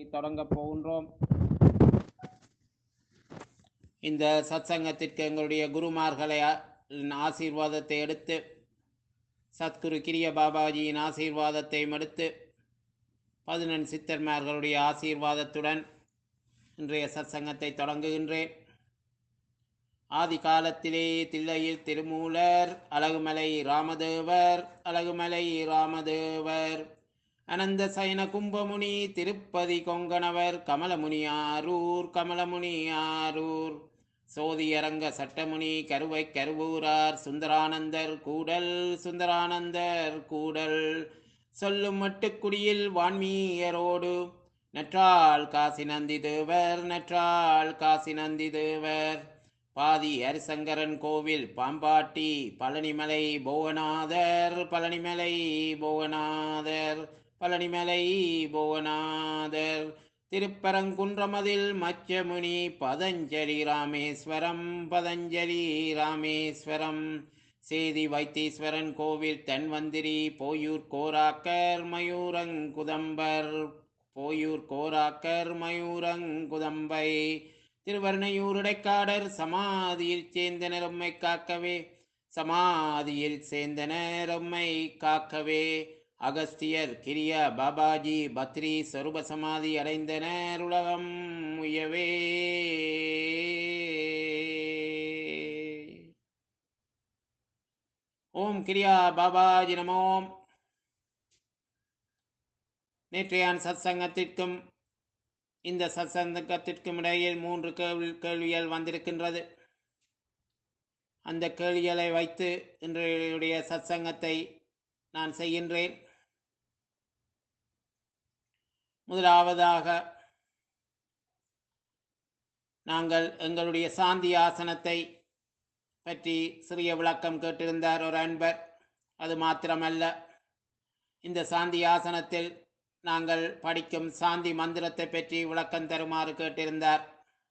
தொடங்கப் போகின்றோம் இந்த சத்சங்கத்திற்கு எங்களுடைய குருமார்களை ஆ- ஆசீர்வாதத்தை எடுத்து சத்குரு கிரிய பாபாஜியின் ஆசீர்வாதத்தை எடுத்து பதினெண் சித்தர்மார்களுடைய ஆசீர்வாதத்துடன் இன்றைய சத்சங்கத்தை தொடங்குகின்றேன் ஆதி காலத்திலே தில்லையில் திருமூலர் அழகுமலை ராமதேவர் அழகுமலை ராமதேவர் அனந்த சயன கும்பமுனி திருப்பதி கொங்கணவர் கமலமுனி ஆரூர் கமலமுனி ஆரூர் சோதியரங்க சட்டமுனி கருவை கருவூரார் சுந்தரானந்தர் கூடல் சுந்தரானந்தர் கூடல் சொல்லும் மட்டுக்குடியில் வான்மீயரோடு நற்றாள் காசி நந்தி தேவர் நற்றாள் காசி நந்தி தேவர் பாதி ஹரிசங்கரன் கோவில் பாம்பாட்டி பழனிமலை போகநாதர் பழனிமலை போகநாதர் பழனிமலை போகநாதர் திருப்பரங்குன்றமதில் மச்சமுனி பதஞ்சலி ராமேஸ்வரம் பதஞ்சலி ராமேஸ்வரம் சேதி வைத்தீஸ்வரன் கோவில் தென்வந்திரி போயூர் கோராக்கர் மயூரங்குதம்பர் போயூர் கோராக்கர் மயூரங்குதம்பை திருவர்ணையூருடைக்காடர் சமாதியில் சேர்ந்தனர் உம்மை காக்கவே சமாதியில் சேர்ந்தனர் உம்மை காக்கவே அகஸ்தியர் கிரிய பாபாஜி பத்ரி சொரூப சமாதி அடைந்தனர் உலகம் உயவே ஓம் கிரியா பாபாஜி நமோம் நேற்றையான் சத்சங்கத்திற்கும் இந்த சத்சங்கத்திற்கும் இடையில் மூன்று கேள்வி கேள்விகள் வந்திருக்கின்றது அந்த கேள்விகளை வைத்து இன்றைய சத்சங்கத்தை நான் செய்கின்றேன் முதலாவதாக நாங்கள் எங்களுடைய சாந்தி ஆசனத்தை பற்றி சிறிய விளக்கம் கேட்டிருந்தார் ஒரு அன்பர் அது மாத்திரமல்ல இந்த சாந்தி ஆசனத்தில் நாங்கள் படிக்கும் சாந்தி மந்திரத்தை பற்றி விளக்கம் தருமாறு கேட்டிருந்தார்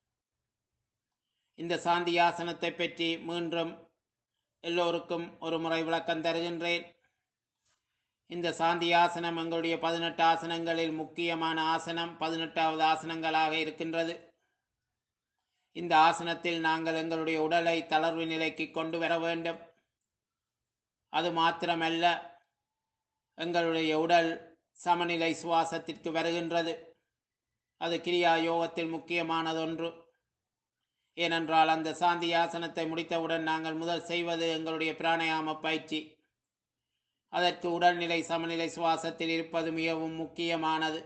இந்த சாந்தி ஆசனத்தை பற்றி மீண்டும் எல்லோருக்கும் ஒரு முறை விளக்கம் தருகின்றேன் இந்த சாந்தி ஆசனம் எங்களுடைய பதினெட்டு ஆசனங்களில் முக்கியமான ஆசனம் பதினெட்டாவது ஆசனங்களாக இருக்கின்றது இந்த ஆசனத்தில் நாங்கள் எங்களுடைய உடலை தளர்வு நிலைக்கு கொண்டு வர வேண்டும் அது மாத்திரமல்ல எங்களுடைய உடல் சமநிலை சுவாசத்திற்கு வருகின்றது அது கிரியா யோகத்தில் முக்கியமானதொன்று ஏனென்றால் அந்த சாந்தி ஆசனத்தை முடித்தவுடன் நாங்கள் முதல் செய்வது எங்களுடைய பிராணாயாம பயிற்சி அதற்கு உடல்நிலை சமநிலை சுவாசத்தில் இருப்பது மிகவும் முக்கியமானது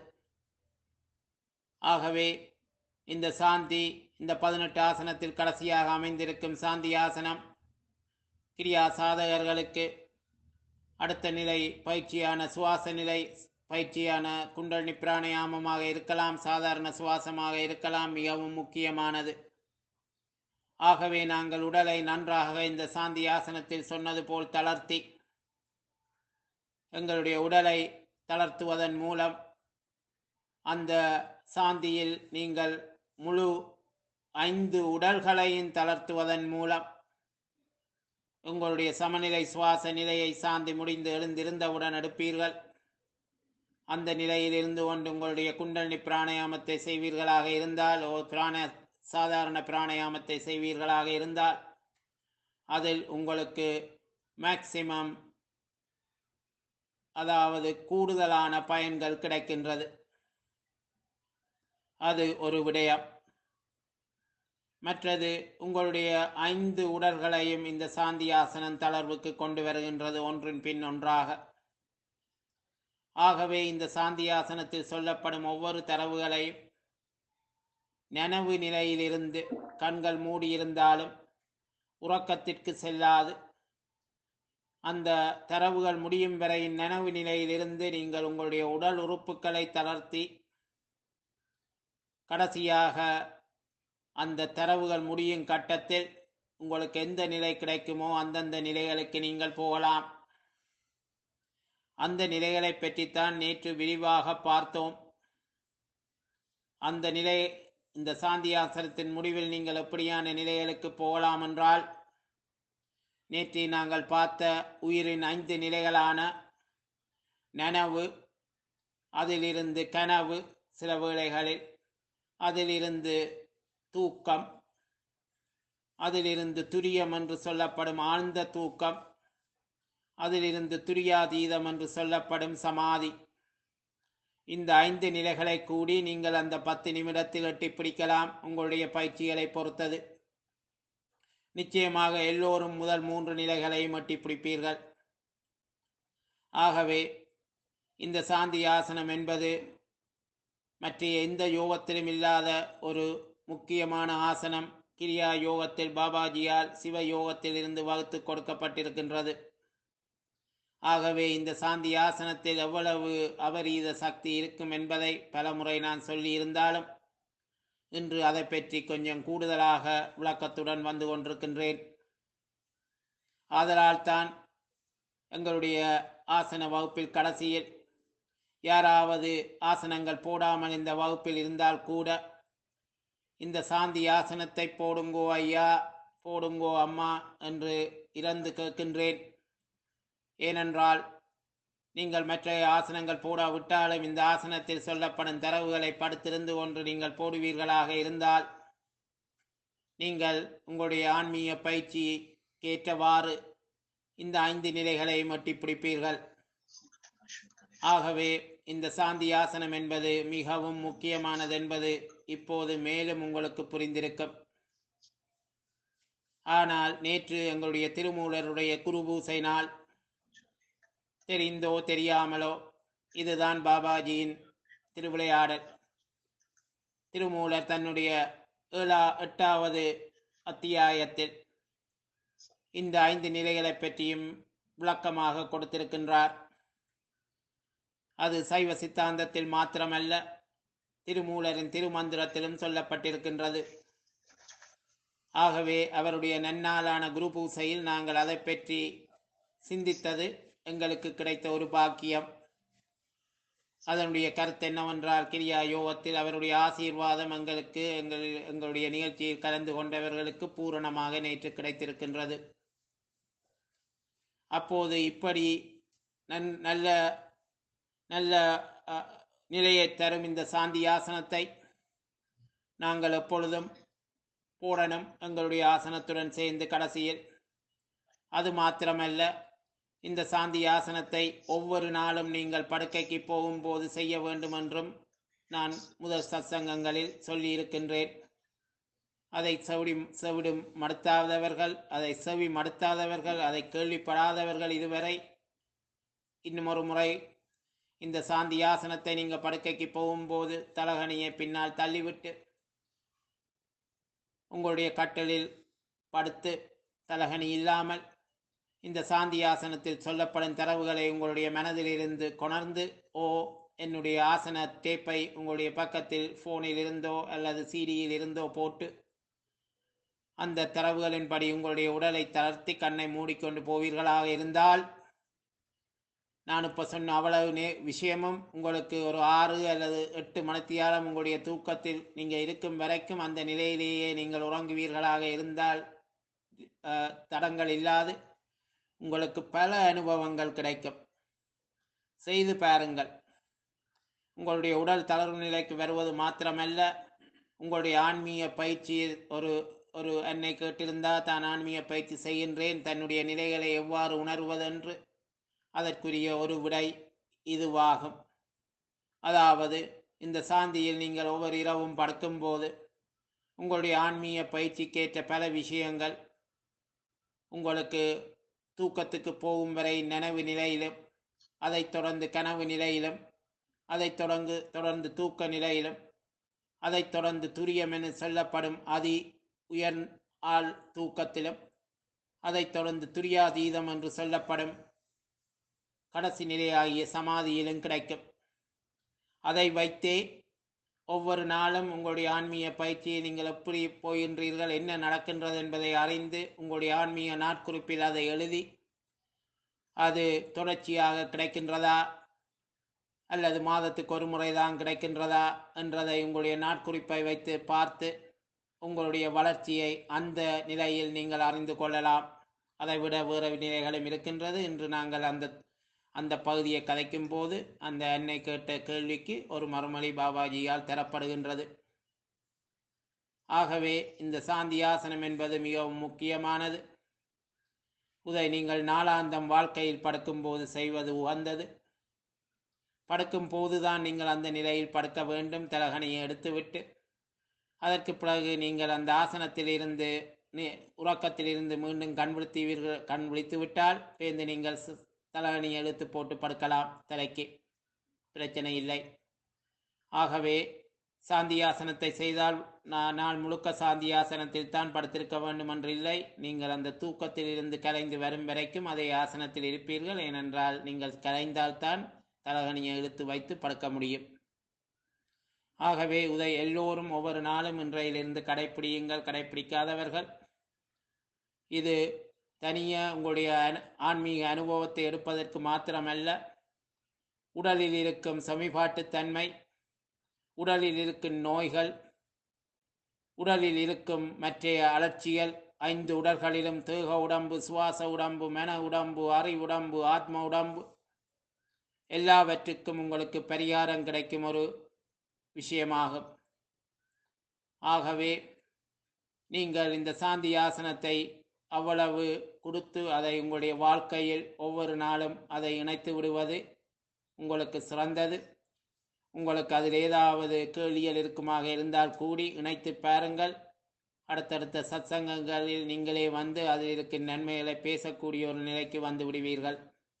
ஆகவே இந்த சாந்தி இந்த பதினெட்டு ஆசனத்தில் கடைசியாக அமைந்திருக்கும் சாந்தி ஆசனம் கிரியா சாதகர்களுக்கு அடுத்த நிலை பயிற்சியான சுவாச நிலை பயிற்சியான குண்டலினி பிராணாயாமமாக இருக்கலாம் சாதாரண சுவாசமாக இருக்கலாம் மிகவும் முக்கியமானது ஆகவே நாங்கள் உடலை நன்றாக இந்த சாந்தி ஆசனத்தில் சொன்னது போல் தளர்த்தி எங்களுடைய உடலை தளர்த்துவதன் மூலம் அந்த சாந்தியில் நீங்கள் முழு ஐந்து உடல்களையும் தளர்த்துவதன் மூலம் உங்களுடைய சமநிலை சுவாச நிலையை சாந்தி முடிந்து எழுந்திருந்தவுடன் எடுப்பீர்கள் அந்த நிலையில் இருந்து கொண்டு உங்களுடைய குண்டலினி பிராணாயாமத்தை செய்வீர்களாக இருந்தால் ஓ பிராண சாதாரண பிராணாயாமத்தை செய்வீர்களாக இருந்தால் அதில் உங்களுக்கு மேக்சிமம் அதாவது கூடுதலான பயன்கள் கிடைக்கின்றது அது ஒரு விடயம் மற்றது உங்களுடைய ஐந்து உடல்களையும் இந்த சாந்தி ஆசனம் தளர்வுக்கு கொண்டு வருகின்றது ஒன்றின் பின் ஒன்றாக ஆகவே இந்த சாந்தி ஆசனத்தில் சொல்லப்படும் ஒவ்வொரு தரவுகளையும் நனவு நிலையிலிருந்து கண்கள் மூடியிருந்தாலும் உறக்கத்திற்கு செல்லாது அந்த தரவுகள் முடியும் வரை நனவு நிலையிலிருந்து நீங்கள் உங்களுடைய உடல் உறுப்புகளை தளர்த்தி கடைசியாக அந்த தரவுகள் முடியும் கட்டத்தில் உங்களுக்கு எந்த நிலை கிடைக்குமோ அந்தந்த நிலைகளுக்கு நீங்கள் போகலாம் அந்த நிலைகளை பற்றித்தான் நேற்று விரிவாக பார்த்தோம் அந்த நிலை இந்த சாந்தியாசனத்தின் முடிவில் நீங்கள் எப்படியான நிலைகளுக்கு போகலாம் என்றால் நேற்று நாங்கள் பார்த்த உயிரின் ஐந்து நிலைகளான நனவு அதிலிருந்து கனவு சில வேளைகளில் அதிலிருந்து தூக்கம் அதிலிருந்து துரியம் என்று சொல்லப்படும் ஆழ்ந்த தூக்கம் அதிலிருந்து துரியாதீதம் என்று சொல்லப்படும் சமாதி இந்த ஐந்து நிலைகளை கூடி நீங்கள் அந்த பத்து நிமிடத்தில் எட்டி பிடிக்கலாம் உங்களுடைய பயிற்சிகளை பொறுத்தது நிச்சயமாக எல்லோரும் முதல் மூன்று நிலைகளையும் எட்டி பிடிப்பீர்கள் ஆகவே இந்த சாந்தி ஆசனம் என்பது மற்ற எந்த யோகத்திலும் இல்லாத ஒரு முக்கியமான ஆசனம் கிரியா யோகத்தில் பாபாஜியால் சிவ யோகத்தில் இருந்து வகுத்து கொடுக்கப்பட்டிருக்கின்றது ஆகவே இந்த சாந்தி ஆசனத்தில் எவ்வளவு அபரீத சக்தி இருக்கும் என்பதை பலமுறை நான் சொல்லியிருந்தாலும் இன்று அதை பற்றி கொஞ்சம் கூடுதலாக விளக்கத்துடன் வந்து கொண்டிருக்கின்றேன் ஆதலால் தான் எங்களுடைய ஆசன வகுப்பில் கடைசியில் யாராவது ஆசனங்கள் போடாமல் இந்த வகுப்பில் இருந்தால் கூட இந்த சாந்தி ஆசனத்தை போடுங்கோ ஐயா போடுங்கோ அம்மா என்று இறந்து கேட்கின்றேன் ஏனென்றால் நீங்கள் மற்ற ஆசனங்கள் போடாவிட்டாலும் இந்த ஆசனத்தில் சொல்லப்படும் தரவுகளை படுத்திருந்து கொண்டு நீங்கள் போடுவீர்களாக இருந்தால் நீங்கள் உங்களுடைய ஆன்மீக பயிற்சிக்கு ஏற்றவாறு இந்த ஐந்து நிலைகளை மட்டி பிடிப்பீர்கள் ஆகவே இந்த சாந்தி ஆசனம் என்பது மிகவும் முக்கியமானது என்பது இப்போது மேலும் உங்களுக்கு புரிந்திருக்கும் ஆனால் நேற்று எங்களுடைய திருமூலருடைய குருபூசை நாள் தெரிந்தோ தெரியாமலோ இதுதான் பாபாஜியின் திருவிளையாடல் திருமூலர் தன்னுடைய ஏழா எட்டாவது அத்தியாயத்தில் இந்த ஐந்து நிலைகளை பற்றியும் விளக்கமாக கொடுத்திருக்கின்றார் அது சைவ சித்தாந்தத்தில் மாத்திரமல்ல திருமூலரின் திருமந்திரத்திலும் சொல்லப்பட்டிருக்கின்றது ஆகவே அவருடைய நன்னாளான குரு பூசையில் நாங்கள் அதை பற்றி சிந்தித்தது எங்களுக்கு கிடைத்த ஒரு பாக்கியம் அதனுடைய கருத்து என்னவென்றால் கிரியா யோகத்தில் அவருடைய ஆசீர்வாதம் எங்களுக்கு எங்கள் எங்களுடைய நிகழ்ச்சியில் கலந்து கொண்டவர்களுக்கு பூரணமாக நேற்று கிடைத்திருக்கின்றது அப்போது இப்படி நன் நல்ல நல்ல அஹ், நிலையை தரும் இந்த சாந்தி ஆசனத்தை நாங்கள் எப்பொழுதும் பூரணம் எங்களுடைய ஆசனத்துடன் சேர்ந்து கடைசியில் அது மாத்திரமல்ல இந்த சாந்தி ஆசனத்தை ஒவ்வொரு நாளும் நீங்கள் படுக்கைக்கு போகும்போது செய்ய வேண்டும் என்றும் நான் முதல் சத்சங்கங்களில் சொல்லியிருக்கின்றேன் அதை செவிடி செவிடும் மடுத்தாதவர்கள் அதை செவி மடுத்தாதவர்கள் அதை கேள்விப்படாதவர்கள் இதுவரை இன்னும் ஒரு முறை இந்த சாந்தி ஆசனத்தை நீங்கள் படுக்கைக்கு போகும்போது தலகணியை பின்னால் தள்ளிவிட்டு உங்களுடைய கட்டலில் படுத்து தலகணி இல்லாமல் இந்த சாந்தி ஆசனத்தில் சொல்லப்படும் தரவுகளை உங்களுடைய மனதிலிருந்து கொணர்ந்து ஓ என்னுடைய ஆசன டேப்பை உங்களுடைய பக்கத்தில் ஃபோனில் இருந்தோ அல்லது சிடியில் இருந்தோ போட்டு அந்த தரவுகளின்படி உங்களுடைய உடலை தளர்த்தி கண்ணை மூடிக்கொண்டு போவீர்களாக இருந்தால் நான் இப்போ சொன்ன அவ்வளவு நே விஷயமும் உங்களுக்கு ஒரு ஆறு அல்லது எட்டு மணித்தியாலம் உங்களுடைய தூக்கத்தில் நீங்கள் இருக்கும் வரைக்கும் அந்த நிலையிலேயே நீங்கள் உறங்குவீர்களாக இருந்தால் அஹ், தடங்கள் இல்லாது உங்களுக்கு பல அனுபவங்கள் கிடைக்கும் செய்து பாருங்கள் உங்களுடைய உடல் தளர்வு நிலைக்கு வருவது மாத்திரமல்ல உங்களுடைய ஆன்மீக பயிற்சியில் ஒரு ஒரு என்னை கேட்டிருந்தா தான் ஆன்மீக பயிற்சி செய்கின்றேன் தன்னுடைய நிலைகளை எவ்வாறு உணர்வதென்று அதற்குரிய ஒரு விடை இதுவாகும் அதாவது இந்த சாந்தியில் நீங்கள் ஒவ்வொரு இரவும் படுக்கும்போது உங்களுடைய ஆன்மீக பயிற்சிக்கேற்ற பல விஷயங்கள் உங்களுக்கு தூக்கத்துக்கு போகும் வரை நனவு நிலையிலும் அதைத் தொடர்ந்து கனவு நிலையிலும் அதைத் தொடர்ந்து தொடர்ந்து தூக்க நிலையிலும் அதைத் தொடர்ந்து துரியம் என சொல்லப்படும் அதி உயர் ஆள் தூக்கத்திலும் அதைத் தொடர்ந்து துரியாதீதம் என்று சொல்லப்படும் கடைசி நிலையாகிய சமாதியிலும் கிடைக்கும் அதை வைத்தே ஒவ்வொரு நாளும் உங்களுடைய ஆன்மீக பயிற்சியை நீங்கள் எப்படி போகின்றீர்கள் என்ன நடக்கின்றது என்பதை அறிந்து உங்களுடைய ஆன்மீக நாட்குறிப்பில் அதை எழுதி அது தொடர்ச்சியாக கிடைக்கின்றதா அல்லது மாதத்துக்கு ஒரு முறை தான் கிடைக்கின்றதா என்றதை உங்களுடைய நாட்குறிப்பை வைத்து பார்த்து உங்களுடைய வளர்ச்சியை அந்த நிலையில் நீங்கள் அறிந்து கொள்ளலாம் அதை விட வேறு நிலைகளும் இருக்கின்றது இன்று நாங்கள் அந்த அந்த பகுதியை கதைக்கும் போது அந்த அன்னை கேட்ட கேள்விக்கு ஒரு மறுமொழி பாபாஜியால் தரப்படுகின்றது ஆகவே இந்த சாந்தியாசனம் என்பது மிகவும் முக்கியமானது இதை நீங்கள் நாளாந்தம் வாழ்க்கையில் படுக்கும்போது செய்வது உகந்தது படுக்கும் போதுதான் நீங்கள் அந்த நிலையில் படுக்க வேண்டும் தலகணியை எடுத்துவிட்டு அதற்கு பிறகு நீங்கள் அந்த ஆசனத்தில் இருந்து நி- உறக்கத்திலிருந்து மீண்டும் கண் விழித்தீர்கள் கண் விழித்து விட்டால் பேருந்து நீங்கள் சு- தலகணியை எடுத்து போட்டு படுக்கலாம் தலைக்கு பிரச்சனை இல்லை ஆகவே சாந்தியாசனத்தை செய்தால் நா- நாள் முழுக்க சாந்தியாசனத்தில் தான் படுத்திருக்க வேண்டும் என்று இல்லை நீங்கள் அந்த தூக்கத்தில் இருந்து கலைந்து வரும் வரைக்கும் அதே ஆசனத்தில் இருப்பீர்கள் ஏனென்றால் நீங்கள் கலைந்தால்தான் தலகணியை இழுத்து வைத்து படுக்க முடியும் ஆகவே இதை எல்லோரும் ஒவ்வொரு நாளும் இன்றையிலிருந்து கடைப்பிடியுங்கள் கடைப்பிடிக்காதவர்கள் இது தனியே உங்களுடைய அனு- ஆன்மீக அனுபவத்தை எடுப்பதற்கு மாத்திரமல்ல உடலில் இருக்கும் சமிபாட்டுத்தன்மை உடலில் இருக்கும் நோய்கள் உடலில் இருக்கும் மற்றைய அலட்சியல் ஐந்து உடல்களிலும் தேக உடம்பு சுவாச உடம்பு மன உடம்பு அறி உடம்பு ஆத்ம உடம்பு எல்லாவற்றுக்கும் உங்களுக்கு பரிகாரம் கிடைக்கும் ஒரு விஷயமாகும் ஆகவே நீங்கள் இந்த சாந்தி ஆசனத்தை அவ்வளவு கொடுத்து அதை உங்களுடைய வாழ்க்கையில் ஒவ்வொரு நாளும் அதை இணைத்து விடுவது உங்களுக்கு சிறந்தது உங்களுக்கு அதில் ஏதாவது கேள்விகள் இருக்குமாக இருந்தால் கூடி இணைத்து பாருங்கள் அடுத்தடுத்த சத்சங்கங்களில் நீங்களே வந்து அதில் இருக்கும் நன்மைகளை பேசக்கூடிய ஒரு நிலைக்கு வந்து விடுவீர்கள்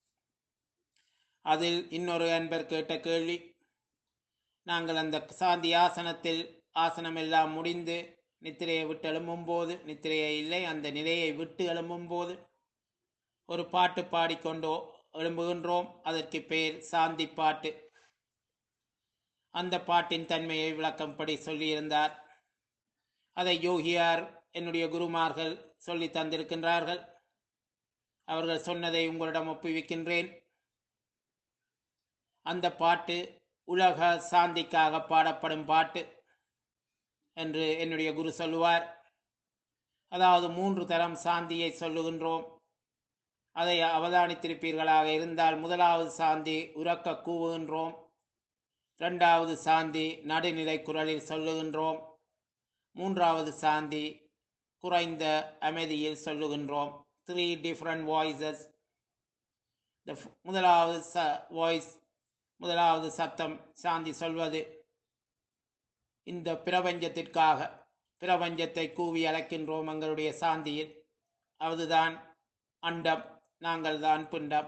அதில் இன்னொரு அன்பர் கேட்ட கேள்வி நாங்கள் அந்த சாந்தி ஆசனத்தில் ஆசனம் எல்லாம் முடிந்து நித்திரையை விட்டு எழும்பும்போது நித்திரையை இல்லை அந்த நிலையை விட்டு எழும்பும்போது ஒரு பாட்டு பாடிக்கொண்டோ எழும்புகின்றோம் அதற்கு பெயர் சாந்தி பாட்டு அந்த பாட்டின் தன்மையை விளக்கம்படி சொல்லியிருந்தார் அதை யோகியார் என்னுடைய குருமார்கள் சொல்லி தந்திருக்கின்றார்கள் அவர்கள் சொன்னதை உங்களிடம் ஒப்புவிக்கின்றேன் அந்த பாட்டு உலக சாந்திக்காக பாடப்படும் பாட்டு என்று என்னுடைய குரு சொல்லுவார் அதாவது மூன்று தரம் சாந்தியை சொல்லுகின்றோம் அதை அவதானித்திருப்பீர்களாக இருந்தால் முதலாவது சாந்தி உறக்க கூவுகின்றோம் இரண்டாவது சாந்தி நடுநிலை குரலில் சொல்லுகின்றோம் மூன்றாவது சாந்தி குறைந்த அமைதியில் சொல்லுகின்றோம் த்ரீ டிஃப்ரெண்ட் வாய்ஸஸ் முதலாவது ச வாய்ஸ் முதலாவது சத்தம் சாந்தி சொல்வது இந்த பிரபஞ்சத்திற்காக பிரபஞ்சத்தை கூவி அழைக்கின்றோம் எங்களுடைய சாந்தியில் அதுதான் அண்டம் நாங்கள் தான் பிண்டம்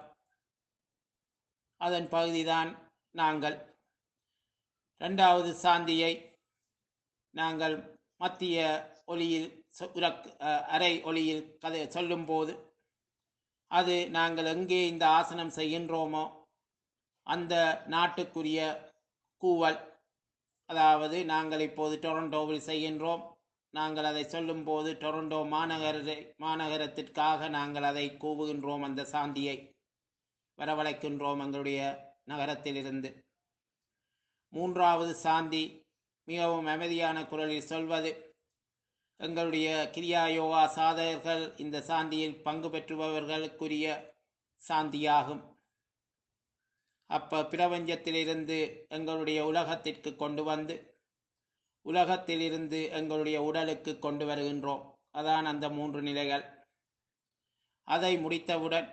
அதன் பகுதிதான் நாங்கள் இரண்டாவது சாந்தியை நாங்கள் மத்திய ஒளியில் சொ- உரக் அஹ், அரை ஒளியில் கதை சொல்லும்போது அது நாங்கள் எங்கே இந்த ஆசனம் செய்கின்றோமோ அந்த நாட்டுக்குரிய கூவல் அதாவது நாங்கள் இப்போது டொரண்டோவில் செய்கின்றோம் நாங்கள் அதை சொல்லும்போது டொரண்டோ மாநகர மாநகரத்திற்காக நாங்கள் அதை கூவுகின்றோம் அந்த சாந்தியை வரவழைக்கின்றோம் எங்களுடைய நகரத்திலிருந்து மூன்றாவது சாந்தி மிகவும் அமைதியான குரலில் சொல்வது எங்களுடைய கிரியா யோகா சாதகர்கள் இந்த சாந்தியில் பங்கு பெற்றுபவர்களுக்குரிய சாந்தியாகும் அப்ப பிரபஞ்சத்திலிருந்து எங்களுடைய உலகத்திற்கு கொண்டு வந்து உலகத்திலிருந்து எங்களுடைய உடலுக்கு கொண்டு வருகின்றோம் அதான் அந்த மூன்று நிலைகள் அதை முடித்தவுடன்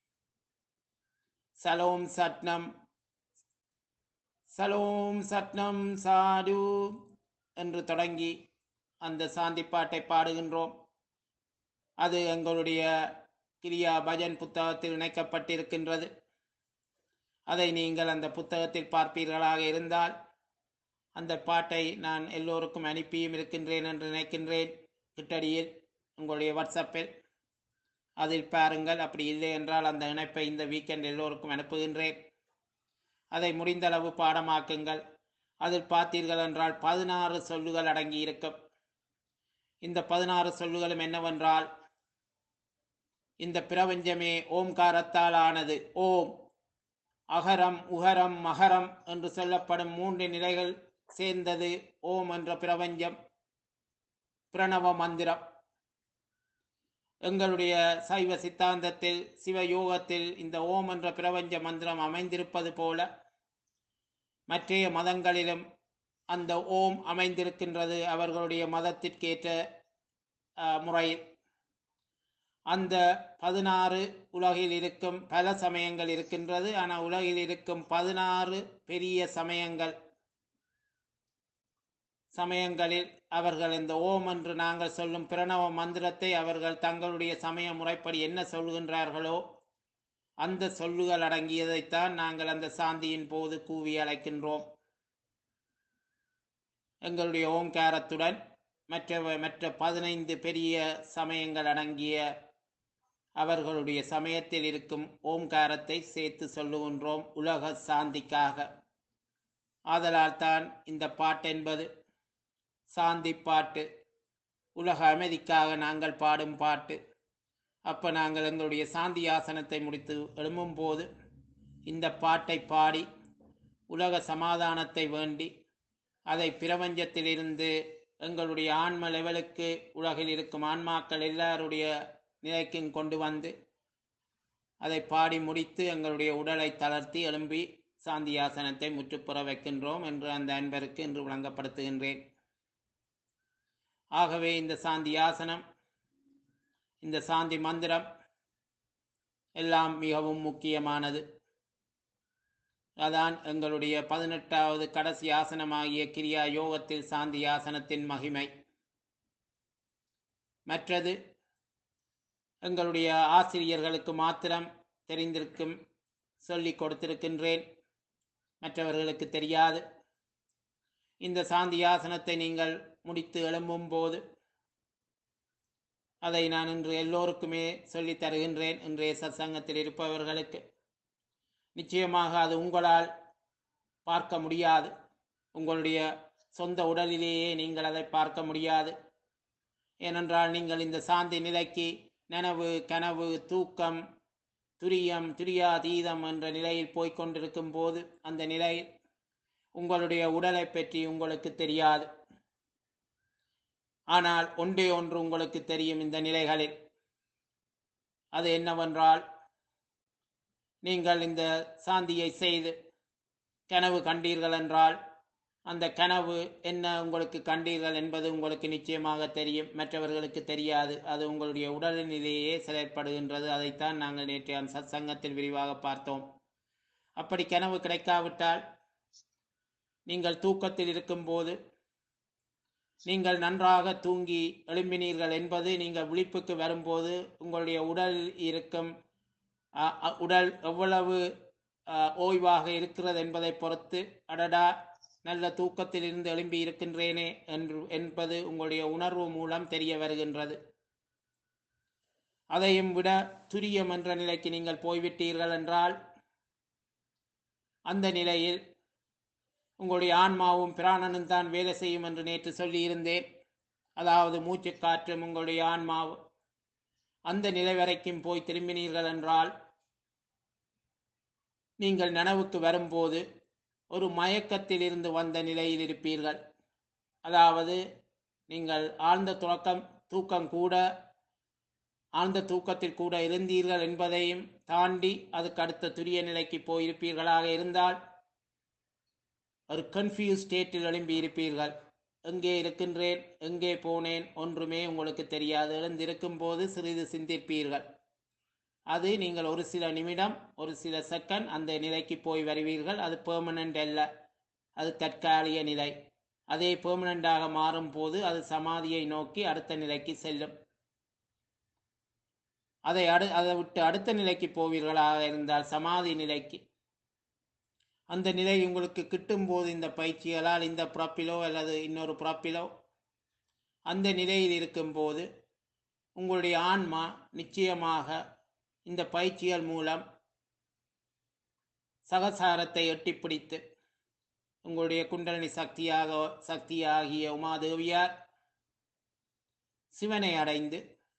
சலோம் சட்னம் சலோம் சட்னம் சாடு என்று தொடங்கி அந்த சாந்தி பாட்டை பாடுகின்றோம் அது எங்களுடைய கிரியா பஜன் புத்தகத்தில் இணைக்கப்பட்டிருக்கின்றது அதை நீங்கள் அந்த புத்தகத்தில் பார்ப்பீர்களாக இருந்தால் அந்த பாட்டை நான் எல்லோருக்கும் அனுப்பியும் இருக்கின்றேன் என்று நினைக்கின்றேன் கிட்டடியில் உங்களுடைய வாட்ஸ்அப்பில் அதில் பாருங்கள் அப்படி இல்லை என்றால் அந்த இணைப்பை இந்த வீக்கெண்ட் எல்லோருக்கும் அனுப்புகின்றேன் அதை முடிந்தளவு பாடமாக்குங்கள் அதில் பார்த்தீர்கள் என்றால் பதினாறு சொல்லுகள் அடங்கி இருக்கும் இந்த பதினாறு சொல்லுகளும் என்னவென்றால் இந்த பிரபஞ்சமே ஓம்காரத்தால் ஆனது ஓம் அகரம் உகரம் மகரம் என்று சொல்லப்படும் மூன்று நிலைகள் சேர்ந்தது ஓம் என்ற பிரபஞ்சம் பிரணவ மந்திரம் எங்களுடைய சைவ சித்தாந்தத்தில் சிவயோகத்தில் இந்த ஓம் என்ற பிரபஞ்ச மந்திரம் அமைந்திருப்பது போல மற்றைய மதங்களிலும் அந்த ஓம் அமைந்திருக்கின்றது அவர்களுடைய மதத்திற்கேற்ற அஹ், முறையில் அந்த பதினாறு உலகில் இருக்கும் பல சமயங்கள் இருக்கின்றது ஆனால் உலகில் இருக்கும் பதினாறு பெரிய சமயங்கள் சமயங்களில் அவர்கள் இந்த ஓம் என்று நாங்கள் சொல்லும் பிரணவ மந்திரத்தை அவர்கள் தங்களுடைய சமய முறைப்படி என்ன சொல்கின்றார்களோ அந்த சொல்லுகள் அடங்கியதைத்தான் நாங்கள் அந்த சாந்தியின் போது கூவி அழைக்கின்றோம் எங்களுடைய ஓங்காரத்துடன் மற்ற மற்ற பதினைந்து பெரிய சமயங்கள் அடங்கிய அவர்களுடைய சமயத்தில் இருக்கும் ஓம்காரத்தை சேர்த்து சொல்லுகின்றோம் உலக சாந்திக்காக ஆதலால் தான் இந்த பாட்டு என்பது சாந்தி பாட்டு உலக அமைதிக்காக நாங்கள் பாடும் பாட்டு அப்போ நாங்கள் எங்களுடைய சாந்தி ஆசனத்தை முடித்து எழும்பும்போது இந்த பாட்டை பாடி உலக சமாதானத்தை வேண்டி அதை பிரபஞ்சத்திலிருந்து எங்களுடைய ஆன்ம லெவலுக்கு உலகில் இருக்கும் ஆன்மாக்கள் எல்லாருடைய நிலைக்கும் கொண்டு வந்து அதை பாடி முடித்து எங்களுடைய உடலை தளர்த்தி எழும்பி சாந்தியாசனத்தை முற்றுப்புற வைக்கின்றோம் என்று அந்த அன்பருக்கு இன்று விளங்கப்படுத்துகின்றேன் ஆகவே இந்த சாந்தியாசனம் இந்த சாந்தி மந்திரம் எல்லாம் மிகவும் முக்கியமானது அதான் எங்களுடைய பதினெட்டாவது கடைசி ஆசனமாகிய கிரியா யோகத்தில் சாந்தி ஆசனத்தின் மகிமை மற்றது எங்களுடைய ஆசிரியர்களுக்கு மாத்திரம் தெரிந்திருக்கும் சொல்லிக் கொடுத்திருக்கின்றேன் மற்றவர்களுக்கு தெரியாது இந்த சாந்தி ஆசனத்தை நீங்கள் முடித்து எழும்பும் போது அதை நான் இன்று எல்லோருக்குமே சொல்லித் தருகின்றேன் இன்றைய சத்சங்கத்தில் இருப்பவர்களுக்கு நிச்சயமாக அது உங்களால் பார்க்க முடியாது உங்களுடைய சொந்த உடலிலேயே நீங்கள் அதை பார்க்க முடியாது ஏனென்றால் நீங்கள் இந்த சாந்தி நிலைக்கு நனவு கனவு தூக்கம் துரியம் துரியாதீதம் என்ற நிலையில் போய்க் கொண்டிருக்கும் போது அந்த நிலை உங்களுடைய உடலை பற்றி உங்களுக்கு தெரியாது ஆனால் ஒன்றே ஒன்று உங்களுக்கு தெரியும் இந்த நிலைகளில் அது என்னவென்றால் நீங்கள் இந்த சாந்தியை செய்து கனவு கண்டீர்கள் என்றால் அந்த கனவு என்ன உங்களுக்கு கண்டீர்கள் என்பது உங்களுக்கு நிச்சயமாக தெரியும் மற்றவர்களுக்கு தெரியாது அது உங்களுடைய உடல்நிலையே செயற்படுகின்றது அதைத்தான் நாங்கள் நேற்றைய சத் சங்கத்தில் விரிவாக பார்த்தோம் அப்படி கனவு கிடைக்காவிட்டால் நீங்கள் தூக்கத்தில் இருக்கும்போது நீங்கள் நன்றாக தூங்கி எழும்பினீர்கள் என்பது நீங்கள் விழிப்புக்கு வரும்போது உங்களுடைய உடல் இருக்கும் அ, அ, உடல் எவ்வளவு அ, ஓய்வாக இருக்கிறது என்பதை பொறுத்து அடடா நல்ல தூக்கத்தில் இருந்து எழும்பி இருக்கின்றேனே என்று என்பது உங்களுடைய உணர்வு மூலம் தெரிய வருகின்றது அதையும் விட துரியம் என்ற நிலைக்கு நீங்கள் போய்விட்டீர்கள் என்றால் அந்த நிலையில் உங்களுடைய ஆன்மாவும் பிராணனும் தான் வேலை செய்யும் என்று நேற்று சொல்லியிருந்தேன் அதாவது மூச்சுக் காற்றும் உங்களுடைய ஆன்மாவும் அந்த நிலை வரைக்கும் போய் திரும்பினீர்கள் என்றால் நீங்கள் நனவுக்கு வரும்போது ஒரு மயக்கத்தில் இருந்து வந்த நிலையில் இருப்பீர்கள் அதாவது நீங்கள் ஆழ்ந்த துறக்கம் தூக்கம் கூட ஆழ்ந்த தூக்கத்தில் கூட இருந்தீர்கள் என்பதையும் தாண்டி அதுக்கு அடுத்த துரிய நிலைக்கு போயிருப்பீர்களாக இருந்தால் ஒரு கன்ஃபியூஸ் ஸ்டேட்டில் எழும்பி இருப்பீர்கள் எங்கே இருக்கின்றேன் எங்கே போனேன் ஒன்றுமே உங்களுக்கு தெரியாது எழுந்திருக்கும் போது சிறிது சிந்திப்பீர்கள் அது நீங்கள் ஒரு சில நிமிடம் ஒரு சில செகண்ட் அந்த நிலைக்கு போய் வருவீர்கள் அது பெர்மனண்ட் அல்ல அது தற்காலிக நிலை அதே பெர்மனண்டாக மாறும் போது அது சமாதியை நோக்கி அடுத்த நிலைக்கு செல்லும் அதை அடு அதை விட்டு அடுத்த நிலைக்கு போவீர்களாக இருந்தால் சமாதி நிலைக்கு அந்த நிலை உங்களுக்கு கிட்டும்போது இந்த பயிற்சிகளால் இந்த புறப்பிலோ அல்லது இன்னொரு புறப்பிலோ அந்த நிலையில் இருக்கும்போது உங்களுடைய ஆன்மா நிச்சயமாக இந்த பயிற்சிகள் மூலம் சகசாரத்தை எட்டி பிடித்து உங்களுடைய குண்டலினி சக்தியாக சக்தியாகிய உமாதேவியார் சிவனை அடைந்து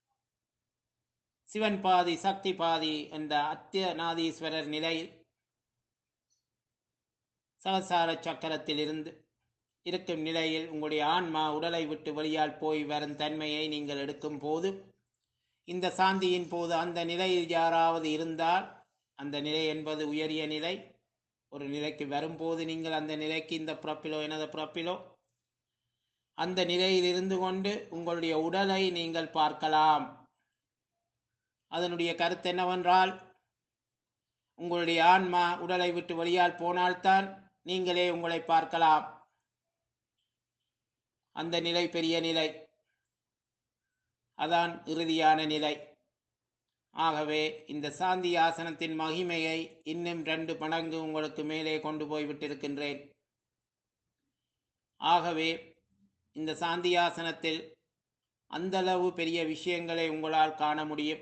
சிவன் பாதி சக்தி பாதி என்ற அத்தியநாதீஸ்வரர் நிலையில் சகசார சக்கரத்தில் இருந்து இருக்கும் நிலையில் உங்களுடைய ஆன்மா உடலை விட்டு வெளியால் போய் வரும் தன்மையை நீங்கள் எடுக்கும் போது இந்த சாந்தியின் போது அந்த நிலையில் யாராவது இருந்தால் அந்த நிலை என்பது உயரிய நிலை ஒரு நிலைக்கு வரும்போது நீங்கள் அந்த நிலைக்கு இந்த பிறப்பிலோ எனது பிறப்பிலோ அந்த நிலையில் இருந்து கொண்டு உங்களுடைய உடலை நீங்கள் பார்க்கலாம் அதனுடைய கருத்து என்னவென்றால் உங்களுடைய ஆன்மா உடலை விட்டு வெளியால் போனால்தான் நீங்களே உங்களை பார்க்கலாம் அந்த நிலை பெரிய நிலை அதான் இறுதியான நிலை ஆகவே இந்த சாந்தி ஆசனத்தின் மகிமையை இன்னும் ரெண்டு மடங்கு உங்களுக்கு மேலே கொண்டு போய் விட்டிருக்கின்றேன் ஆகவே இந்த சாந்தி ஆசனத்தில் அந்தளவு பெரிய விஷயங்களை உங்களால் காண முடியும்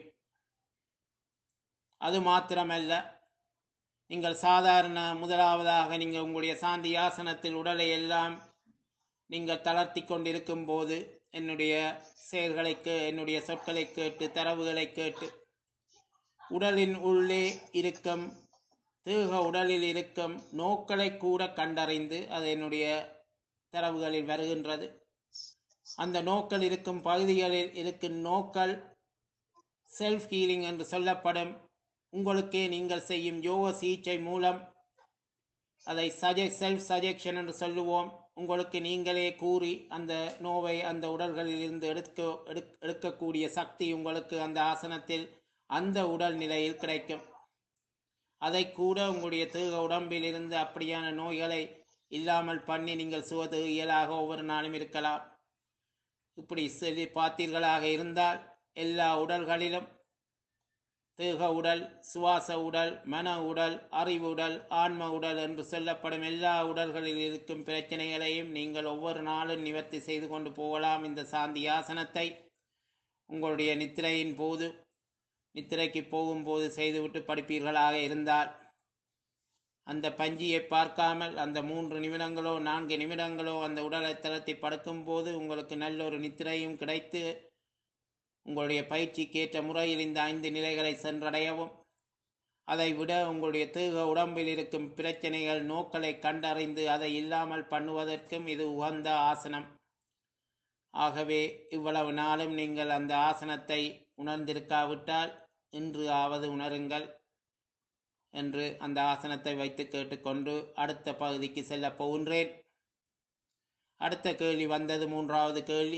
அது மாத்திரமல்ல நீங்கள் சாதாரண முதலாவதாக நீங்கள் உங்களுடைய சாந்தி ஆசனத்தில் உடலை எல்லாம் நீங்கள் தளர்த்தி கொண்டிருக்கும் போது என்னுடைய செயல்களை கே என்னுடைய சொற்களை கேட்டு தரவுகளை கேட்டு உடலின் உள்ளே இருக்கும் தேக உடலில் இருக்கும் நோக்களை கூட கண்டறிந்து அது என்னுடைய தரவுகளில் வருகின்றது அந்த நோக்கள் இருக்கும் பகுதிகளில் இருக்கும் நோக்கள் செல்ஃப் ஹீலிங் என்று சொல்லப்படும் உங்களுக்கே நீங்கள் செய்யும் யோக சிகிச்சை மூலம் அதை சஜெக் செல்ஃப் சஜெக்ஷன் என்று சொல்லுவோம் உங்களுக்கு நீங்களே கூறி அந்த நோவை அந்த உடல்களில் இருந்து எடுக்க எடுக்- எடுக்கக்கூடிய சக்தி உங்களுக்கு அந்த ஆசனத்தில் அந்த உடல் நிலையில் கிடைக்கும் அதை கூட உங்களுடைய தேக உடம்பில் இருந்து அப்படியான நோய்களை இல்லாமல் பண்ணி நீங்கள் சுவதேகியலாக ஒவ்வொரு நாளும் இருக்கலாம் இப்படி சொல்லி பார்த்தீர்களாக இருந்தால் எல்லா உடல்களிலும் தேக உடல் சுவாச உடல் மன உடல் அறிவு உடல் ஆன்ம உடல் என்று சொல்லப்படும் எல்லா உடல்களில் இருக்கும் பிரச்சனைகளையும் நீங்கள் ஒவ்வொரு நாளும் நிவர்த்தி செய்து கொண்டு போகலாம் இந்த சாந்தி ஆசனத்தை உங்களுடைய நித்திரையின் போது நித்திரைக்கு போகும்போது செய்துவிட்டு படிப்பீர்களாக இருந்தால் அந்த பஞ்சியை பார்க்காமல் அந்த மூன்று நிமிடங்களோ நான்கு நிமிடங்களோ அந்த உடலை தளர்த்தி படுக்கும்போது உங்களுக்கு நல்ல ஒரு நித்திரையும் கிடைத்து உங்களுடைய பயிற்சிக்கு ஏற்ற முறையில் இந்த ஐந்து நிலைகளை சென்றடையவும் அதை விட உங்களுடைய தேக உடம்பில் இருக்கும் பிரச்சனைகள் நோக்களை கண்டறிந்து அதை இல்லாமல் பண்ணுவதற்கும் இது உகந்த ஆசனம் ஆகவே இவ்வளவு நாளும் நீங்கள் அந்த ஆசனத்தை உணர்ந்திருக்காவிட்டால் இன்று ஆவது உணருங்கள் என்று அந்த ஆசனத்தை வைத்து கேட்டுக்கொண்டு அடுத்த பகுதிக்கு செல்ல போகின்றேன் அடுத்த கேள்வி வந்தது மூன்றாவது கேள்வி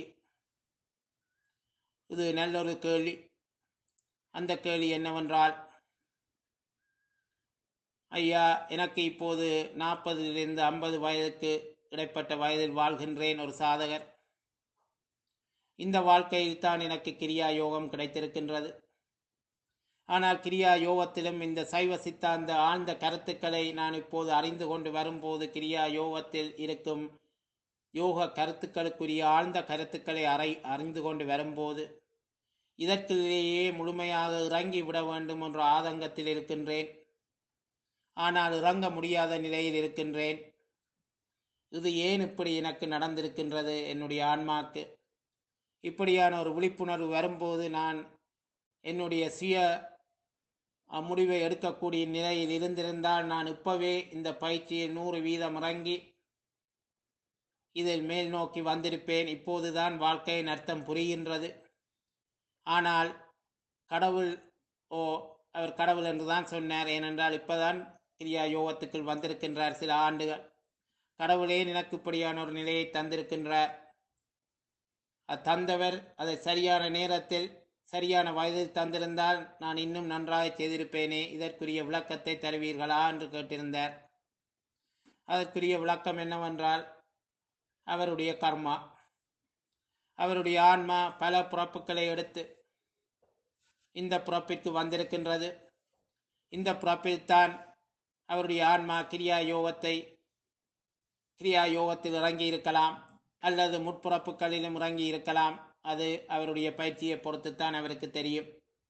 இது நல்லொரு கேள்வி அந்த கேள்வி என்னவென்றால் ஐயா எனக்கு இப்போது நாற்பதிலிருந்து ஐம்பது வயதுக்கு இடைப்பட்ட வயதில் வாழ்கின்றேன் ஒரு சாதகர் இந்த வாழ்க்கையில் தான் எனக்கு கிரியா யோகம் கிடைத்திருக்கின்றது ஆனால் கிரியா யோகத்திலும் இந்த சைவ சித்தாந்த ஆழ்ந்த கருத்துக்களை நான் இப்போது அறிந்து கொண்டு வரும்போது கிரியா யோகத்தில் இருக்கும் யோக கருத்துக்களுக்குரிய ஆழ்ந்த கருத்துக்களை அறை அறிந்து கொண்டு வரும்போது இதற்குள்ளேயே முழுமையாக இறங்கி விட வேண்டும் என்ற ஆதங்கத்தில் இருக்கின்றேன் ஆனால் இறங்க முடியாத நிலையில் இருக்கின்றேன் இது ஏன் இப்படி எனக்கு நடந்திருக்கின்றது என்னுடைய ஆன்மாக்கு இப்படியான ஒரு விழிப்புணர்வு வரும்போது நான் என்னுடைய சுய அஹ், முடிவை எடுக்கக்கூடிய நிலையில் இருந்திருந்தால் நான் இப்பவே இந்த பயிற்சியில் நூறு வீதம் இறங்கி இதில் மேல் நோக்கி வந்திருப்பேன் இப்போதுதான் வாழ்க்கையின் அர்த்தம் புரிகின்றது ஆனால் கடவுள் ஓ அவர் கடவுள் என்று தான் சொன்னார் ஏனென்றால் இப்பதான் கிரியா யோகத்துக்குள் வந்திருக்கின்றார் சில ஆண்டுகள் கடவுளே எனக்கு இப்படியான ஒரு நிலையை தந்திருக்கின்றார் அது தந்தவர் அதை சரியான நேரத்தில் சரியான வயதில் தந்திருந்தால் நான் இன்னும் நன்றாக செய்திருப்பேனே இதற்குரிய விளக்கத்தை தருவீர்களா என்று கேட்டிருந்தார் அதற்குரிய விளக்கம் என்னவென்றால் அவருடைய கர்மா அவருடைய ஆன்மா பல பிறப்புகளை எடுத்து இந்த பிறப்பிற்கு வந்திருக்கின்றது இந்த பிறப்பில்தான் அவருடைய ஆன்மா கிரியா யோகத்தை கிரியா யோகத்தில் இறங்கி இருக்கலாம் அல்லது முற்பிறப்புகளிலும் இறங்கி இருக்கலாம் அது அவருடைய பயிற்சியை பொறுத்துத்தான் அவருக்கு தெரியும்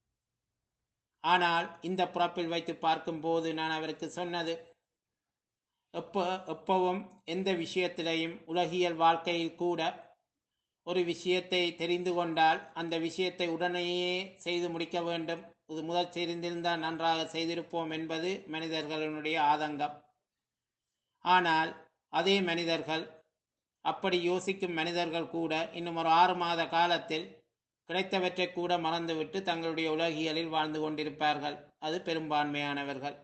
ஆனால் இந்த பிறப்பில் வைத்து பார்க்கும்போது நான் அவருக்கு சொன்னது எப்போ எப்பவும் எந்த விஷயத்திலையும் உலகியல் வாழ்க்கையில் கூட ஒரு விஷயத்தை தெரிந்து கொண்டால் அந்த விஷயத்தை உடனேயே செய்து முடிக்க வேண்டும் இது முதல் தெரிந்திருந்தால் நன்றாக செய்திருப்போம் என்பது மனிதர்களுடைய ஆதங்கம் ஆனால் அதே மனிதர்கள் அப்படி யோசிக்கும் மனிதர்கள் கூட இன்னும் ஒரு ஆறு மாத காலத்தில் கிடைத்தவற்றை கூட மறந்துவிட்டு தங்களுடைய உலகியலில் வாழ்ந்து கொண்டிருப்பார்கள் அது பெரும்பான்மையானவர்கள்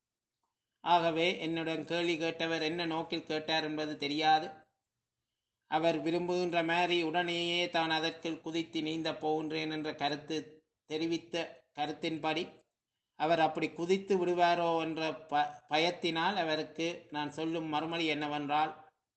ஆகவே என்னுடன் கேள்வி கேட்டவர் என்ன நோக்கில் கேட்டார் என்பது தெரியாது அவர் விரும்புகின்ற மாதிரி உடனேயே தான் அதற்குள் குதித்து நீந்த போகின்றேன் என்ற கருத்து தெரிவித்த கருத்தின்படி அவர் அப்படி குதித்து விடுவாரோ என்ற ப பயத்தினால் அவருக்கு நான் சொல்லும் மறுமொழி என்னவென்றால்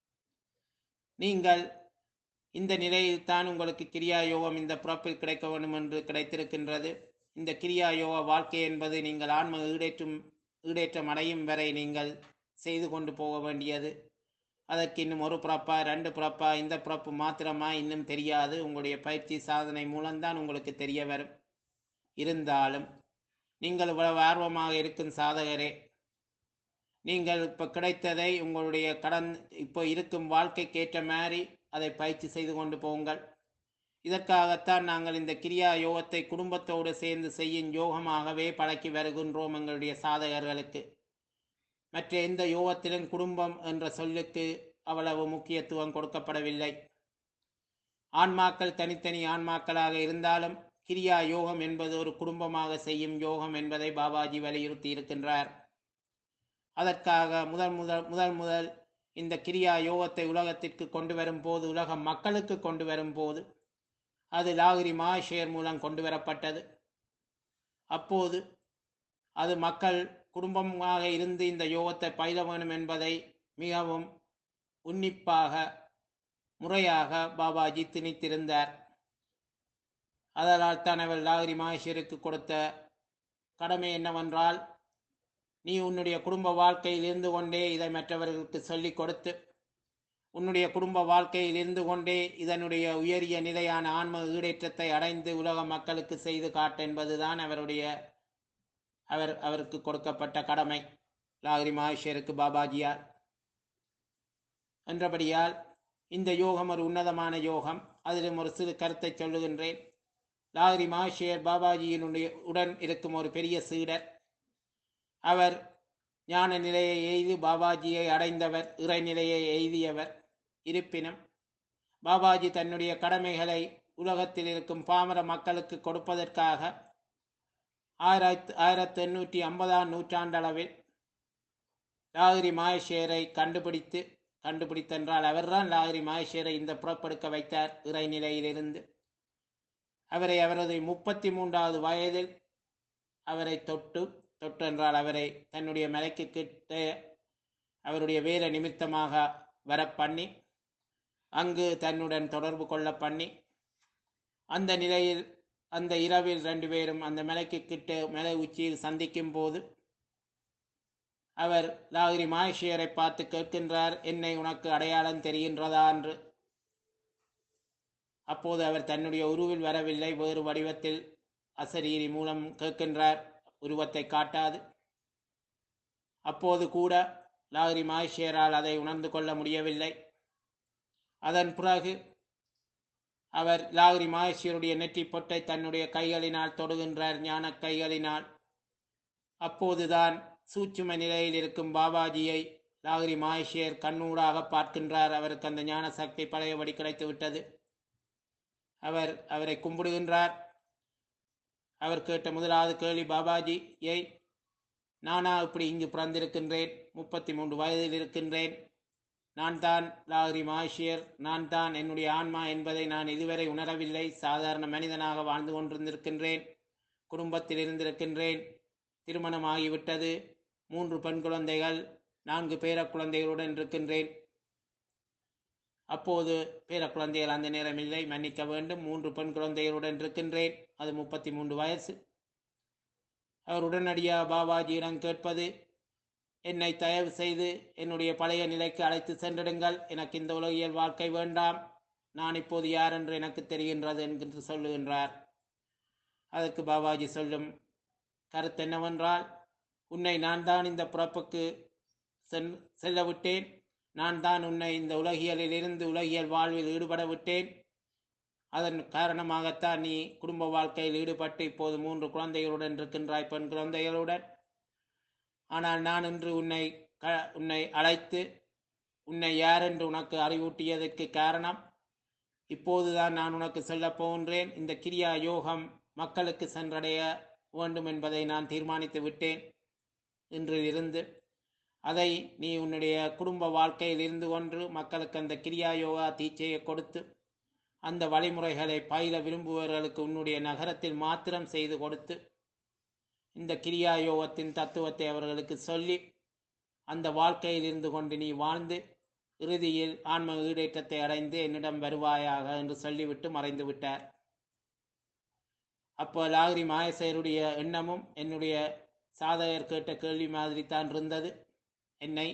நீங்கள் இந்த நிலையில் தான் உங்களுக்கு கிரியா யோகம் இந்த பிறப்பில் கிடைக்க வேண்டும் என்று கிடைத்திருக்கின்றது இந்த கிரியா யோக வாழ்க்கை என்பது நீங்கள் ஆன்ம ஈடேற்றும் ஈடேற்றம் அடையும் வரை நீங்கள் செய்து கொண்டு போக வேண்டியது அதற்கு இன்னும் ஒரு பிறப்பா ரெண்டு பிறப்பா இந்த பிறப்பு மாத்திரமா இன்னும் தெரியாது உங்களுடைய பயிற்சி சாதனை மூலம்தான் உங்களுக்கு தெரிய வரும் இருந்தாலும் நீங்கள் இவ்வளவு ஆர்வமாக இருக்கும் சாதகரே நீங்கள் இப்போ கிடைத்ததை உங்களுடைய கடன் இப்போ இருக்கும் வாழ்க்கைக்கு ஏற்ற மாதிரி அதை பயிற்சி செய்து கொண்டு போங்கள் இதற்காகத்தான் நாங்கள் இந்த கிரியா யோகத்தை குடும்பத்தோடு சேர்ந்து செய்யும் யோகமாகவே பழக்கி வருகின்றோம் எங்களுடைய சாதகர்களுக்கு மற்ற எந்த யோகத்திலும் குடும்பம் என்ற சொல்லுக்கு அவ்வளவு முக்கியத்துவம் கொடுக்கப்படவில்லை ஆன்மாக்கள் தனித்தனி ஆன்மாக்களாக இருந்தாலும் கிரியா யோகம் என்பது ஒரு குடும்பமாக செய்யும் யோகம் என்பதை பாபாஜி வலியுறுத்தி இருக்கின்றார் அதற்காக முதல் முதல் முதல் முதல் இந்த கிரியா யோகத்தை உலகத்திற்கு கொண்டு வரும் போது உலக மக்களுக்கு கொண்டு வரும் போது அது லாகிரி மாஷேர் மூலம் கொண்டு வரப்பட்டது அப்போது அது மக்கள் குடும்பமாக இருந்து இந்த யோகத்தை பயில வேண்டும் என்பதை மிகவும் உன்னிப்பாக முறையாக பாபாஜி திணித்திருந்தார் அதனால் தான் அவர் லாகிரி மகேஷருக்கு கொடுத்த கடமை என்னவென்றால் நீ உன்னுடைய குடும்ப வாழ்க்கையில் இருந்து கொண்டே இதை மற்றவர்களுக்கு சொல்லிக் கொடுத்து உன்னுடைய குடும்ப வாழ்க்கையில் இருந்து கொண்டே இதனுடைய உயரிய நிலையான ஆன்ம ஈடேற்றத்தை அடைந்து உலக மக்களுக்கு செய்து காட்ட என்பதுதான் அவருடைய அவர் அவருக்கு கொடுக்கப்பட்ட கடமை லாகிரி மகேஷருக்கு பாபாஜியார் என்றபடியால் இந்த யோகம் ஒரு உன்னதமான யோகம் அதிலும் ஒரு சிறு கருத்தை சொல்லுகின்றேன் லாகிரி மகேஷர் பாபாஜியினுடைய உடன் இருக்கும் ஒரு பெரிய சீடர் அவர் ஞான நிலையை எய்து பாபாஜியை அடைந்தவர் இறைநிலையை எய்தியவர் இருப்பினும் பாபாஜி தன்னுடைய கடமைகளை உலகத்தில் இருக்கும் பாமர மக்களுக்கு கொடுப்பதற்காக ஆயிரத்து ஆயிரத்தி எண்ணூற்றி ஐம்பதாம் நூற்றாண்டளவில் லாகிரி மாயஷேரை கண்டுபிடித்து கண்டுபிடித்தென்றால் அவர்தான் லாகிரி மாயஷேரை இந்த புறப்படுக்க வைத்தார் இறைநிலையிலிருந்து அவரை அவரது முப்பத்தி மூன்றாவது வயதில் அவரை தொட்டு தொட்டு என்றால் அவரை தன்னுடைய மலைக்கு கிட்ட அவருடைய வேலை நிமித்தமாக வர பண்ணி அங்கு தன்னுடன் தொடர்பு கொள்ள பண்ணி அந்த நிலையில் அந்த இரவில் ரெண்டு பேரும் அந்த மலைக்கு கிட்ட மலை உச்சியில் சந்திக்கும் போது அவர் லாகிரி மாயஷியரை பார்த்து கேட்கின்றார் என்னை உனக்கு அடையாளம் தெரிகின்றதா என்று அப்போது அவர் தன்னுடைய உருவில் வரவில்லை வேறு வடிவத்தில் அசரீரி மூலம் கேட்கின்றார் உருவத்தை காட்டாது அப்போது கூட லாகிரி மாயஷியரால் அதை உணர்ந்து கொள்ள முடியவில்லை அதன் பிறகு அவர் லாகிரி மாயஷியருடைய நெற்றி பொட்டை தன்னுடைய கைகளினால் தொடுகின்றார் ஞான கைகளினால் அப்போதுதான் சூட்சும நிலையில் இருக்கும் பாபாஜியை லாகிரி மாயஷியர் கண்ணூடாக பார்க்கின்றார் அவருக்கு அந்த ஞான சக்தி பழையபடி கிடைத்து விட்டது அவர் அவரை கும்பிடுகின்றார் அவர் கேட்ட முதலாவது கேள்வி பாபாஜியை நானா இப்படி இங்கு பிறந்திருக்கின்றேன் முப்பத்தி மூன்று வயதில் இருக்கின்றேன் நான் தான் லாகிரி மாஷியர் நான் தான் என்னுடைய ஆன்மா என்பதை நான் இதுவரை உணரவில்லை சாதாரண மனிதனாக வாழ்ந்து கொண்டிருந்திருக்கின்றேன் குடும்பத்தில் இருந்திருக்கின்றேன் திருமணமாகிவிட்டது மூன்று பெண் குழந்தைகள் நான்கு பேர குழந்தைகளுடன் இருக்கின்றேன் அப்போது பேர குழந்தைகள் அந்த நேரம் இல்லை மன்னிக்க வேண்டும் மூன்று பெண் குழந்தைகளுடன் இருக்கின்றேன் அது முப்பத்தி மூன்று வயசு அவர் உடனடியாக பாபாஜியிடம் கேட்பது என்னை தயவு செய்து என்னுடைய பழைய நிலைக்கு அழைத்து சென்றிடுங்கள் எனக்கு இந்த உலகியல் வாழ்க்கை வேண்டாம் நான் இப்போது யார் என்று எனக்கு தெரிகின்றது என்று சொல்லுகின்றார் அதற்கு பாபாஜி சொல்லும் கருத்து என்னவென்றால் உன்னை நான் தான் இந்த பிறப்புக்கு சென் செல்ல விட்டேன் நான் தான் உன்னை இந்த உலகியலில் இருந்து உலகியல் வாழ்வில் ஈடுபட விட்டேன் அதன் காரணமாகத்தான் நீ குடும்ப வாழ்க்கையில் ஈடுபட்டு இப்போது மூன்று குழந்தைகளுடன் இருக்கின்றாய் பெண் குழந்தைகளுடன் ஆனால் நான் இன்று உன்னை க உன்னை அழைத்து உன்னை யார் என்று உனக்கு அறிவூட்டியதற்கு காரணம் இப்போதுதான் நான் உனக்கு சொல்லப் போகின்றேன் இந்த கிரியா யோகம் மக்களுக்கு சென்றடைய வேண்டும் என்பதை நான் தீர்மானித்து விட்டேன் இன்றிலிருந்து அதை நீ உன்னுடைய குடும்ப வாழ்க்கையில் இருந்து கொண்டு மக்களுக்கு அந்த கிரியா யோகா தீட்சையை கொடுத்து அந்த வழிமுறைகளை பயில விரும்புபவர்களுக்கு உன்னுடைய நகரத்தில் மாத்திரம் செய்து கொடுத்து இந்த கிரியா யோகத்தின் தத்துவத்தை அவர்களுக்கு சொல்லி அந்த வாழ்க்கையில் இருந்து கொண்டு நீ வாழ்ந்து இறுதியில் ஆன்ம ஈடேற்றத்தை அடைந்து என்னிடம் வருவாயாக என்று சொல்லிவிட்டு மறைந்து விட்டார் அப்போ லாகிரி மாயசேருடைய எண்ணமும் என்னுடைய சாதகர் கேட்ட கேள்வி மாதிரி தான் இருந்தது என்னை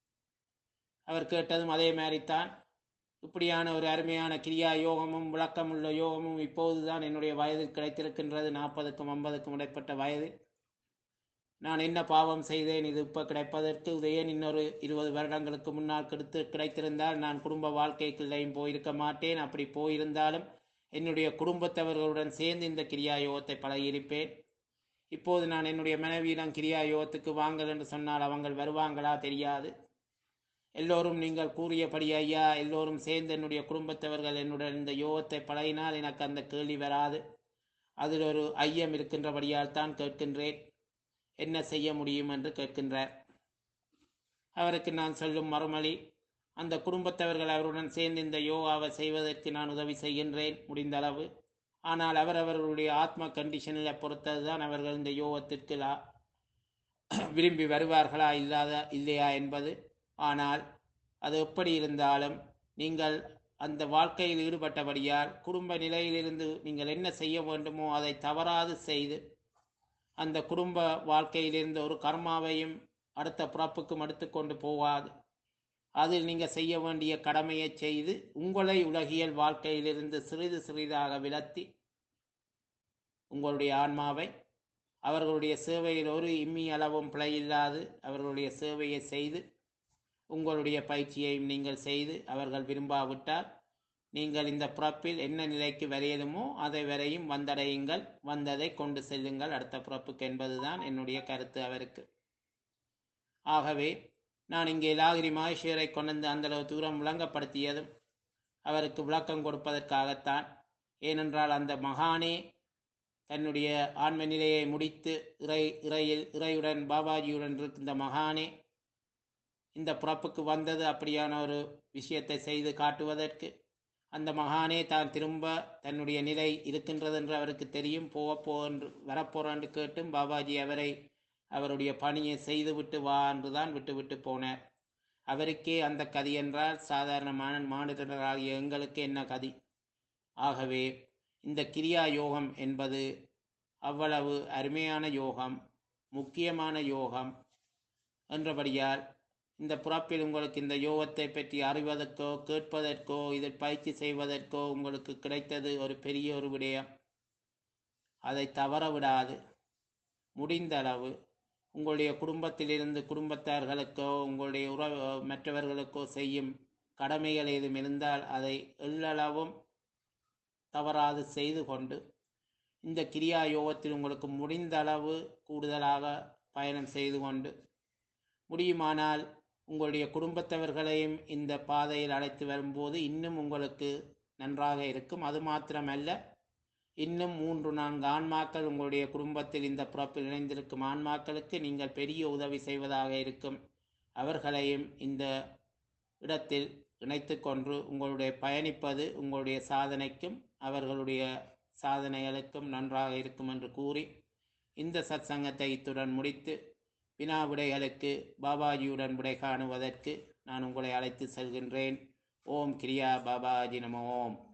அவர் கேட்டதும் அதே மாதிரித்தான் இப்படியான ஒரு அருமையான கிரியா யோகமும் விளக்கமுள்ள யோகமும் இப்போதுதான் என்னுடைய வயதில் கிடைத்திருக்கின்றது நாற்பதுக்கும் ஐம்பதுக்கும் இடைப்பட்ட வயதில் நான் என்ன பாவம் செய்தேன் இது இப்போ கிடைப்பதற்கு இது ஏன் இன்னொரு இருபது வருடங்களுக்கு முன்னால் கிடைத்து கிடைத்திருந்தால் நான் குடும்ப வாழ்க்கைக்குள்ளேயும் போயிருக்க மாட்டேன் அப்படி போயிருந்தாலும் என்னுடைய குடும்பத்தவர்களுடன் சேர்ந்து இந்த கிரியா யோகத்தை பழகியிருப்பேன் இப்போது நான் என்னுடைய மனைவியிடம் கிரியா யோகத்துக்கு வாங்கள் என்று சொன்னால் அவங்க வருவாங்களா தெரியாது எல்லோரும் நீங்கள் கூறியபடி ஐயா எல்லோரும் சேர்ந்து என்னுடைய குடும்பத்தவர்கள் என்னுடன் இந்த யோகத்தை பழகினால் எனக்கு அந்த கேள்வி வராது அதில் ஒரு ஐயம் இருக்கின்றபடியால் தான் கேட்கின்றேன் என்ன செய்ய முடியும் என்று கேட்கின்றார் அவருக்கு நான் சொல்லும் மறுமொழி அந்த குடும்பத்தவர்கள் அவருடன் சேர்ந்து இந்த யோகாவை செய்வதற்கு நான் உதவி செய்கின்றேன் முடிந்த அளவு ஆனால் அவரவர்களுடைய ஆத்ம கண்டிஷனில் பொறுத்தது தான் அவர்கள் இந்த யோகத்திற்கு லா- விரும்பி வருவார்களா இல்லாத இல்லையா என்பது ஆனால் அது எப்படி இருந்தாலும் நீங்கள் அந்த வாழ்க்கையில் ஈடுபட்டபடியால் குடும்ப நிலையிலிருந்து நீங்கள் என்ன செய்ய வேண்டுமோ அதை தவறாது செய்து அந்த குடும்ப வாழ்க்கையிலிருந்து ஒரு கர்மாவையும் அடுத்த பிறப்புக்கும் எடுத்துக்கொண்டு போகாது அதில் நீங்கள் செய்ய வேண்டிய கடமையை செய்து உங்களை உலகியல் வாழ்க்கையிலிருந்து சிறிது சிறிதாக விலத்தி உங்களுடைய ஆன்மாவை அவர்களுடைய சேவையில் ஒரு இம்மி அளவும் பிழையில்லாது அவர்களுடைய சேவையை செய்து உங்களுடைய பயிற்சியையும் நீங்கள் செய்து அவர்கள் விரும்பாவிட்டால் நீங்கள் இந்த பிறப்பில் என்ன நிலைக்கு வரையலுமோ அதை வரையும் வந்தடையுங்கள் வந்ததை கொண்டு செல்லுங்கள் அடுத்த பிறப்புக்கு என்பதுதான் என்னுடைய கருத்து அவருக்கு ஆகவே நான் இங்கே லாகிரி மகேஸ்வரை கொண்டு அந்த அளவு தூரம் விளங்கப்படுத்தியதும் அவருக்கு விளக்கம் கொடுப்பதற்காகத்தான் ஏனென்றால் அந்த மகானே தன்னுடைய ஆன்ம நிலையை முடித்து இறை இறையில் இறையுடன் பாபாஜியுடன் இருக்கின்ற மகானே இந்த பிறப்புக்கு வந்தது அப்படியான ஒரு விஷயத்தை செய்து காட்டுவதற்கு அந்த மகானே தான் திரும்ப தன்னுடைய நிலை இருக்கின்றது என்று அவருக்கு தெரியும் போக போன்று வரப்போறான்னு கேட்டும் பாபாஜி அவரை அவருடைய பணியை செய்துவிட்டு வா என்றுதான் விட்டு விட்டு போனார் அவருக்கே அந்த கதி என்றால் சாதாரணமான மாநிலராகிய எங்களுக்கு என்ன கதி ஆகவே இந்த கிரியா யோகம் என்பது அவ்வளவு அருமையான யோகம் முக்கியமான யோகம் என்றபடியால் இந்த பிறப்பில் உங்களுக்கு இந்த யோகத்தை பற்றி அறிவதற்கோ கேட்பதற்கோ இதில் பயிற்சி செய்வதற்கோ உங்களுக்கு கிடைத்தது ஒரு பெரிய ஒரு விடயம் அதை தவற விடாது முடிந்த அளவு உங்களுடைய குடும்பத்திலிருந்து குடும்பத்தார்களுக்கோ உங்களுடைய உறவு மற்றவர்களுக்கோ செய்யும் கடமைகள் ஏதும் இருந்தால் அதை எள்ளளவும் தவறாது செய்து கொண்டு இந்த கிரியா யோகத்தில் உங்களுக்கு முடிந்த அளவு கூடுதலாக பயணம் செய்து கொண்டு முடியுமானால் உங்களுடைய குடும்பத்தவர்களையும் இந்த பாதையில் அழைத்து வரும்போது இன்னும் உங்களுக்கு நன்றாக இருக்கும் அது மாத்திரமல்ல இன்னும் மூன்று நான்கு ஆன்மாக்கள் உங்களுடைய குடும்பத்தில் இந்த பிறப்பில் இணைந்திருக்கும் ஆன்மாக்களுக்கு நீங்கள் பெரிய உதவி செய்வதாக இருக்கும் அவர்களையும் இந்த இடத்தில் இணைத்து கொண்டு உங்களுடைய பயணிப்பது உங்களுடைய சாதனைக்கும் அவர்களுடைய சாதனைகளுக்கும் நன்றாக இருக்கும் என்று கூறி இந்த சத்சங்கத்தை இத்துடன் முடித்து வினா விடைகளுக்கு பாபாஜியுடன் விடை காணுவதற்கு நான் உங்களை அழைத்து செல்கின்றேன் ஓம் கிரியா பாபாஜி நம ஓம்